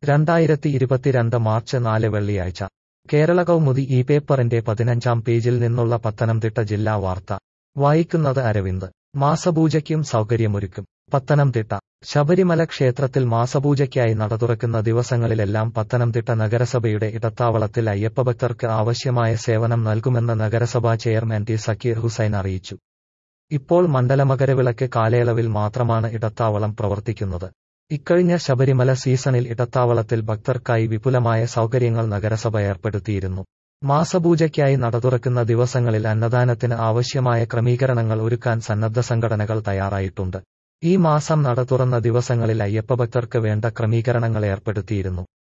രണ്ടായിരത്തി ഇരുപത്തിരണ്ട് മാർച്ച് നാല് വെള്ളിയാഴ്ച കേരള കൗമുദി ഈ പേപ്പറിന്റെ പതിനഞ്ചാം പേജിൽ നിന്നുള്ള പത്തനംതിട്ട ജില്ലാ വാർത്ത വായിക്കുന്നത് അരവിന്ദ് മാസപൂജയ്ക്കും സൗകര്യമൊരുക്കും പത്തനംതിട്ട ശബരിമല ക്ഷേത്രത്തിൽ മാസപൂജയ്ക്കായി നട തുറക്കുന്ന ദിവസങ്ങളിലെല്ലാം പത്തനംതിട്ട നഗരസഭയുടെ ഇടത്താവളത്തിൽ അയ്യപ്പഭക്തർക്ക് ആവശ്യമായ സേവനം നൽകുമെന്ന് നഗരസഭാ ചെയർമാൻ ടി സക്കീർ ഹുസൈൻ അറിയിച്ചു ഇപ്പോൾ മണ്ഡലമകരവിളക്ക് കാലയളവിൽ മാത്രമാണ് ഇടത്താവളം പ്രവർത്തിക്കുന്നത് ഇക്കഴിഞ്ഞ ശബരിമല സീസണിൽ ഇടത്താവളത്തിൽ ഭക്തർക്കായി വിപുലമായ സൗകര്യങ്ങൾ നഗരസഭ ഏർപ്പെടുത്തിയിരുന്നു മാസപൂജയ്ക്കായി നട തുറക്കുന്ന ദിവസങ്ങളിൽ അന്നദാനത്തിന് ആവശ്യമായ ക്രമീകരണങ്ങൾ ഒരുക്കാൻ സന്നദ്ധ സംഘടനകൾ തയ്യാറായിട്ടുണ്ട് ഈ മാസം നട തുറന്ന ദിവസങ്ങളിൽ അയ്യപ്പഭക്തർക്ക് വേണ്ട ക്രമീകരണങ്ങൾ ഏർപ്പെടുത്തിയിരുന്നു